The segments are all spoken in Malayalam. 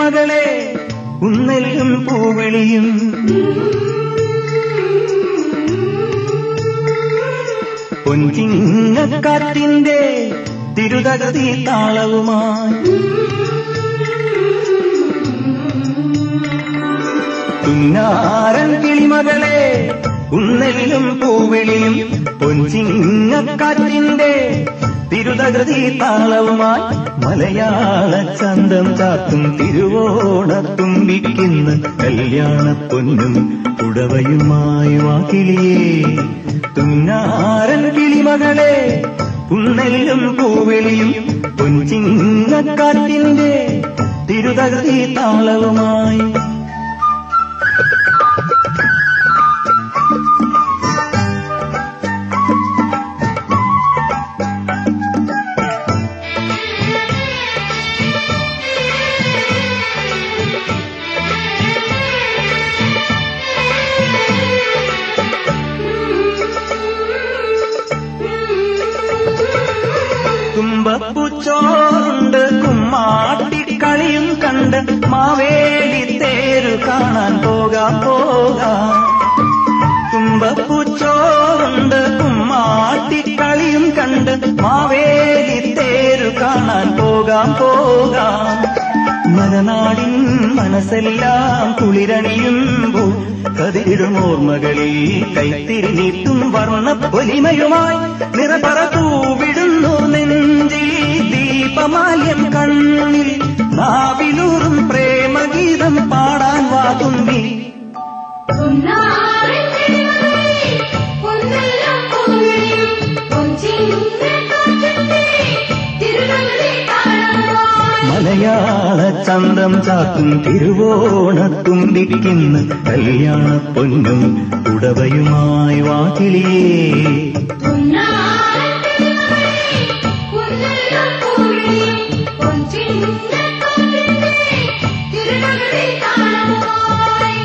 കിളിമകളെ ഉന്നലും പൂവിളിയും പൊൻചിങ്ങക്കാറ്റിന്റെ തിരുതകതി താളവുമായി തുന്നാരൻ കിളിമകളെ ഉന്നലും പൂവിളിയും പൊൻചിങ്ങക്കാറ്റിന്റെ തിരുതകൃതി താളവുമായി മലയാള ചന്തം ചാത്തും തിരുവോണത്തുമ്പിക്കുന്ന കല്യാണ പൊന്നും ഉടവയുമായി വാക്കിളിയേ തുന്നാരൻ കിളിമകളെ ഉന്നലും പൂവിളിയും പൊൻചിങ്ങക്കാറ്റിന്റെ തിരുതകൃതി താളവുമായി തുമ്പപ്പൂച്ചോറുണ്ട് കുമ്മാട്ടിക്കളിയും കണ്ട് മാവേലി തേരു കാണാൻ പോകാം പോകാം തുമ്പപ്പൂച്ചോറുണ്ട് കുമ്മാട്ടിക്കളിയും കണ്ട് മാവേലി തേരു കാണാൻ പോകാം പോകാം മലനാടിൻ മനസ്സെല്ലാം കുളിരണിയുമ്പോൾ കതിരിടും ഓർമ്മകളിൽ കൈത്തിരി നീട്ടും വർണ്ണ പൊലിമയുമായി നിറപറ പൂവിടുന്നു നെഞ്ചിൽ ദീപമാല്യം കണ്ണിൽ നാവിലൂറും പ്രേമഗീതം പാടാൻ വാതുമ്പി പൊന്നാരൻ കിളിമകളെ, പൊന്നെല്ലാം പൂവിളിയും, പൊൻചിങ്ങക്കാറ്റിന്റെ തിരുനഗരി താളമായി. മലയാള ചന്തം ചാത്തും തിരുവോണത്തുമ്പിക്കുന്ന കല്യാണ പൊന്നും ഉടവയുമായി വാക്കിളിയേ പൊന്നാരൻ കിളിമകളെ, പൊന്നെല്ലാം പൂവിളിയും, പൊൻചിങ്ങക്കാറ്റിന്റെ തിരുനഗരി താളമായി.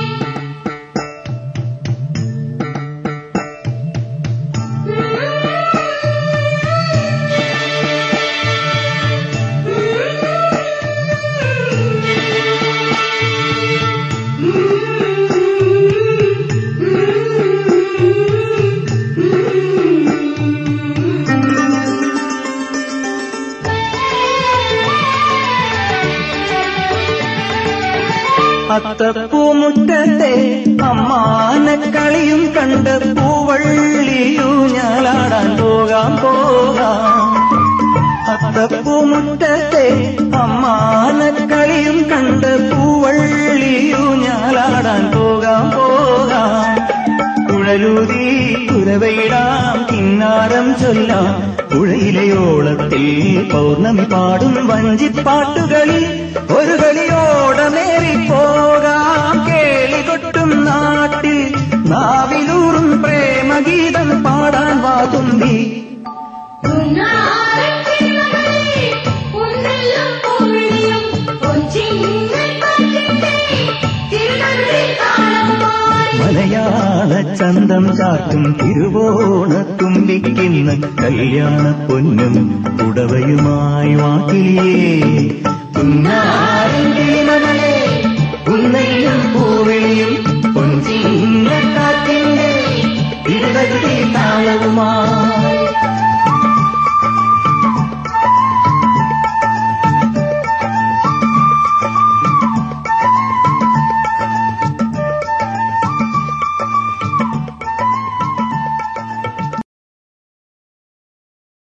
അത്തപ്പൂമുറ്റത്തെ അമ്മാനക്കളിയും കണ്ട് പൂവള്ളിയൂഞ്ഞാലാടാൻ പോകാം പോകാം അത്തപ്പൂമുറ്റത്തെ അമ്മാനക്കളിയും കണ്ട് പൂവള്ളിയൂഞ്ഞാലാടാൻ പോകാം പോകാം കുഴലൂതി കുരവയിടാം കിന്നാരം ചൊല്ലാം പുഴയിലയോളത്തിൽ പൗർണമി പാടും വഞ്ചിപ്പാട്ടുകളിൽ ഒരു കളിയോടമേറി പോകാം കേളികൊട്ടും നാട്ടിൽ നാവിലൂറും പ്രേമഗീതം പാടാൻ വാതുമ്പി പൊന്നാരൻ കിളിമകളെ, പൊന്നെല്ലാം പൂവിളിയും, പൊൻചിങ്ങക്കാറ്റിന്റെ തിരുനഗരി താളമായി. മലയാള ചന്തം ചാറ്റും തിരുവോണത്തുമ്പിക്കുന്ന കല്യാണ പൊന്നും ഉടവയുമായി വാക്കിലിയേ കുന്നാരിമകളെ ഉന്നയും പൂവിളിയും പൊൻചിങ്ങക്കാറ്റിന്റെ ഇരുതകുതി താളവുമായി